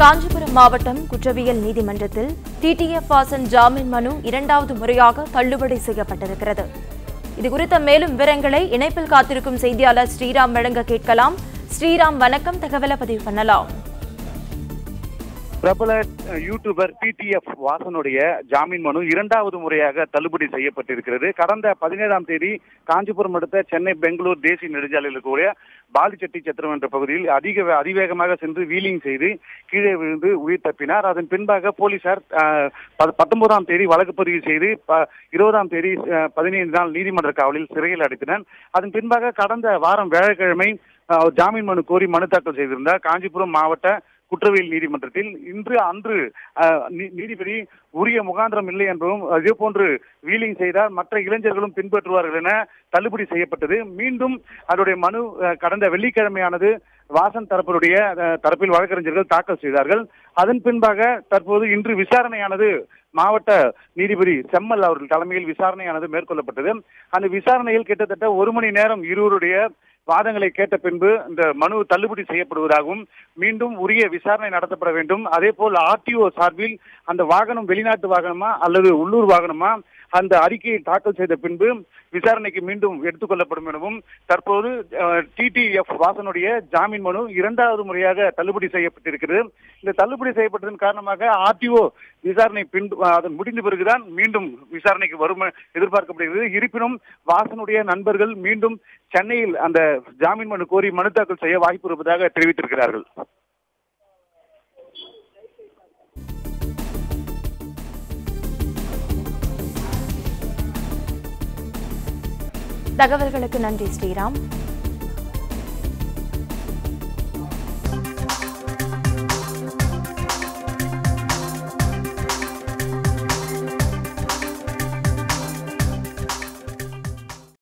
காஞ்சிபுரம் மாவட்டம் குற்றவியல் நீதிமன்றத்தில் டிடிஎஃப் வாசன் ஜாமீன் மனு இரண்டாவது முறையாக தள்ளுபடி செய்யப்பட்டிருக்கிறது இதுகுறித்த மேலும் விவரங்களை இணைப்பில் காத்திருக்கும் செய்தியாளர் ஸ்ரீராம் வழங்க கேட்கலாம் ஸ்ரீராம் வணக்கம் தகவலை பதிவு பண்ணலாம் பிரபல அஹ், யூடியூபர் பிடிஎஃப் வாசனுடைய ஜாமீன் மனு இரண்டாவது முறையாக தள்ளுபடி செய்யப்பட்டிருக்கிறது கடந்த பதினேழாம் தேதி காஞ்சிபுரம் அடுத்த சென்னை பெங்களூர் தேசிய நெடுஞ்சாலையில் இருக்கக்கூடிய பாலிச்செட்டி சத்திரம் என்ற பகுதியில் அதிக அதிவேகமாக சென்று வீலிங் செய்து கீழே விழுந்து உயிர் தப்பினார் அதன் பின்பாக போலீசார் அஹ், ப- பத்தொன்பதாம் தேதி வழக்கு பதிவு செய்து ப- இருபதாம் தேதி அஹ், பதினைந்து நாள் நீதிமன்ற காவலில் சிறையில் அடைத்தனர் அதன் பின்பாக கடந்த வாரம் வியாழக்கிழமை அஹ், ஜாமீன் மனு கோரி மனு தாக்கல் செய்திருந்தார் காஞ்சிபுரம் மாவட்ட குற்றவியல் நீதிமன்றத்தில் இன்று அன்று அஹ், நீ- நீதிபதி உரிய முகாந்திரம் இல்லை என்பதும் அதே போன்று வீலிங் செய்தால் மற்ற இளைஞர்களும் பின்பற்றுவார்கள் என தள்ளுபடி செய்யப்பட்டது மீண்டும் அதனுடைய மனு அஹ், கடந்த வெள்ளிக்கிழமையானது வாசன் தரப்பினுடைய அஹ், தரப்பில் வழக்கறிஞர்கள் தாக்கல் செய்தார்கள் அதன் பின்பாக தற்போது இன்று விசாரணையானது மாவட்ட நீதிபதி செம்மல் அவர்கள் தலைமையில் விசாரணையானது மேற்கொள்ளப்பட்டது அந்த விசாரணையில் கிட்டத்தட்ட ஒரு மணி நேரம் இருவருடைய வாதங்களை கேட்ட பின்பு இந்த மனு தள்ளுபடி செய்யப்படுவதாகவும் மீண்டும் உரிய விசாரணை நடத்தப்பட வேண்டும் அதே போல் ஆர்டிஓ சார்பில் அந்த வாகனம் வெளிநாட்டு வாகனமா அல்லது உள்ளூர் வாகனமா அந்த அறிக்கையை தாக்கல் செய்த பின்பு விசாரணைக்கு மீண்டும் எடுத்துக்கொள்ளப்படும் எனவும் தற்போது டிடிஎஃப் வாசனுடைய ஜாமீன் மனு இரண்டாவது முறையாக தள்ளுபடி செய்யப்பட்டிருக்கிறது இந்த தள்ளுபடி செய்யப்பட்டதன் காரணமாக ஆர்டிஓ விசாரணை பின் அதன் முடிந்த பிறகுதான் மீண்டும் விசாரணைக்கு வரும் என எதிர்பார்க்கப்படுகிறது இருப்பினும் வாசனுடைய நண்பர்கள் மீண்டும் சென்னையில் அந்த ஜாமீன் மனு கோரி மனு தாக்கல் செய்ய வாய்ப்பு இருப்பதாக தெரிவித்திருக்கிறார்கள் தகவல்களுக்கு நன்றி ஸ்ரீராம்